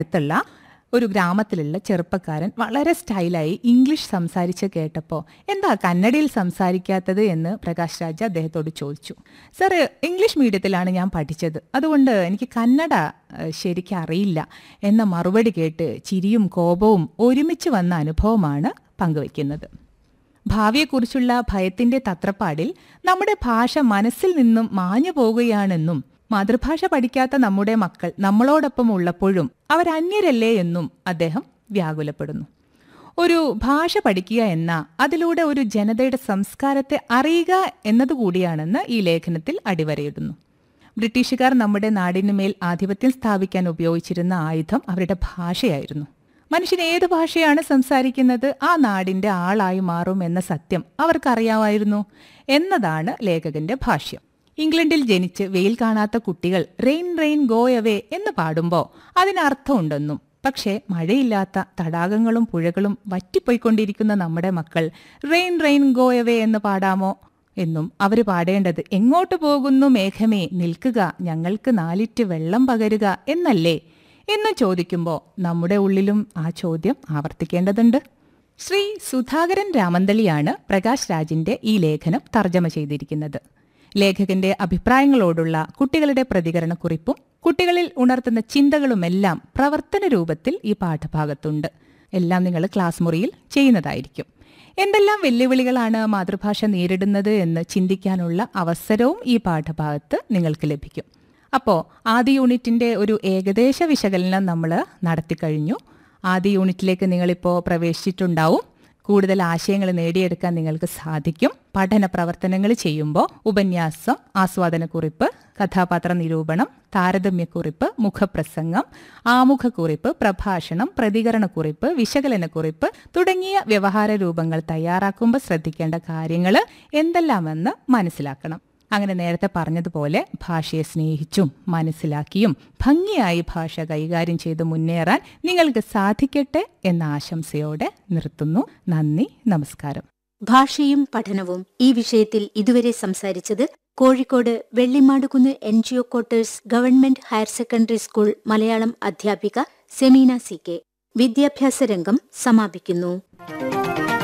അടുത്തുള്ള ഒരു ഗ്രാമത്തിലുള്ള ചെറുപ്പക്കാരൻ വളരെ സ്റ്റൈലായി ഇംഗ്ലീഷ് സംസാരിച്ച് കേട്ടപ്പോൾ എന്താ കന്നഡയിൽ സംസാരിക്കാത്തത് എന്ന് പ്രകാശ് രാജ് അദ്ദേഹത്തോട് ചോദിച്ചു സാർ ഇംഗ്ലീഷ് മീഡിയത്തിലാണ് ഞാൻ പഠിച്ചത് അതുകൊണ്ട് എനിക്ക് കന്നഡ ഏഹ്, ശരിക്കും അറിയില്ല എന്ന മറുപടി കേട്ട് ചിരിയും കോപവും ഒരുമിച്ച് വന്ന അനുഭവമാണ് പങ്കുവയ്ക്കുന്നത് ഭാവിയെക്കുറിച്ചുള്ള ഭയത്തിന്റെ തത്രപ്പാടിൽ നമ്മുടെ ഭാഷ മനസ്സിൽ നിന്നും മാഞ്ഞു പോകുകയാണെന്നും മാതൃഭാഷ പഠിക്കാത്ത നമ്മുടെ മക്കൾ നമ്മളോടൊപ്പം ഉള്ളപ്പോഴും അവരന്യരല്ലേ എന്നും അദ്ദേഹം വ്യാകുലപ്പെടുന്നു ഒരു ഭാഷ പഠിക്കുക എന്ന അതിലൂടെ ഒരു ജനതയുടെ സംസ്കാരത്തെ അറിയുക എന്നതുകൂടിയാണെന്ന് ഈ ലേഖനത്തിൽ അടിവരയിടുന്നു ബ്രിട്ടീഷുകാർ നമ്മുടെ നാടിനുമേൽ ആധിപത്യം സ്ഥാപിക്കാൻ ഉപയോഗിച്ചിരുന്ന ആയുധം അവരുടെ ഭാഷയായിരുന്നു മനുഷ്യൻ ഏത് ഭാഷയാണ് സംസാരിക്കുന്നത് ആ നാടിന്റെ ആളായി മാറും എന്ന സത്യം അവർക്കറിയാമായിരുന്നു എന്നതാണ് ലേഖകന്റെ ഭാഷ്യം ഇംഗ്ലണ്ടിൽ ജനിച്ച് വെയിൽ കാണാത്ത കുട്ടികൾ റെയിൻ റെയിൻ ഗോ അവേ എന്ന് പാടുമ്പോൾ അതിനർത്ഥമുണ്ടെന്നും പക്ഷേ മഴയില്ലാത്ത തടാകങ്ങളും പുഴകളും വറ്റിപ്പോയിക്കൊണ്ടിരിക്കുന്ന നമ്മുടെ മക്കൾ റെയിൻ റെയിൻ ഗോ അവേ എന്ന് പാടാമോ എന്നും അവര് പാടേണ്ടത് എങ്ങോട്ട് പോകുന്നു മേഘമേ നിൽക്കുക ഞങ്ങൾക്ക് നാലിറ്റ് വെള്ളം പകരുക എന്നല്ലേ എന്ന് ചോദിക്കുമ്പോൾ നമ്മുടെ ഉള്ളിലും ആ ചോദ്യം ആവർത്തിക്കേണ്ടതുണ്ട് ശ്രീ സുധാകരൻ രാമന്തളിയാണ് പ്രകാശ് രാജിന്റെ ഈ ലേഖനം തർജ്ജമ ചെയ്തിരിക്കുന്നത് ലേഖകന്റെ അഭിപ്രായങ്ങളോടുള്ള കുട്ടികളുടെ പ്രതികരണക്കുറിപ്പും കുട്ടികളിൽ ഉണർത്തുന്ന ചിന്തകളുമെല്ലാം പ്രവർത്തന രൂപത്തിൽ ഈ പാഠഭാഗത്തുണ്ട് എല്ലാം നിങ്ങൾ ക്ലാസ് മുറിയിൽ ചെയ്യുന്നതായിരിക്കും എന്തെല്ലാം വെല്ലുവിളികളാണ് മാതൃഭാഷ നേരിടുന്നത് എന്ന് ചിന്തിക്കാനുള്ള അവസരവും ഈ പാഠഭാഗത്ത് നിങ്ങൾക്ക് ലഭിക്കും അപ്പോൾ ആദ്യ യൂണിറ്റിന്റെ ഒരു ഏകദേശ വിശകലനം നമ്മൾ നടത്തിക്കഴിഞ്ഞു ആദ്യ യൂണിറ്റിലേക്ക് നിങ്ങളിപ്പോൾ പ്രവേശിച്ചിട്ടുണ്ടാവും കൂടുതൽ ആശയങ്ങൾ നേടിയെടുക്കാൻ നിങ്ങൾക്ക് സാധിക്കും പഠന പ്രവർത്തനങ്ങൾ ചെയ്യുമ്പോൾ ഉപന്യാസം ആസ്വാദനക്കുറിപ്പ് കഥാപാത്ര നിരൂപണം താരതമ്യക്കുറിപ്പ് മുഖപ്രസംഗം ആമുഖക്കുറിപ്പ് പ്രഭാഷണം പ്രതികരണക്കുറിപ്പ് വിശകലനക്കുറിപ്പ് തുടങ്ങിയ വ്യവഹാര രൂപങ്ങൾ തയ്യാറാക്കുമ്പോൾ ശ്രദ്ധിക്കേണ്ട കാര്യങ്ങൾ എന്തെല്ലാമെന്ന് മനസ്സിലാക്കണം അങ്ങനെ നേരത്തെ പറഞ്ഞതുപോലെ ഭാഷയെ സ്നേഹിച്ചും മനസ്സിലാക്കിയും ഭംഗിയായി ഭാഷ കൈകാര്യം ചെയ്ത് മുന്നേറാൻ നിങ്ങൾക്ക് സാധിക്കട്ടെ എന്ന ആശംസയോടെ നിർത്തുന്നു നന്ദി നമസ്കാരം ഭാഷയും പഠനവും ഈ വിഷയത്തിൽ ഇതുവരെ സംസാരിച്ചത് Kozhikode Vellimadukunnu N G O quarters government higher secondary school Malayalam അധ്യാപിക സെമീന സി കെ വിദ്യാഭ്യാസ രംഗം സമാപിക്കുന്നു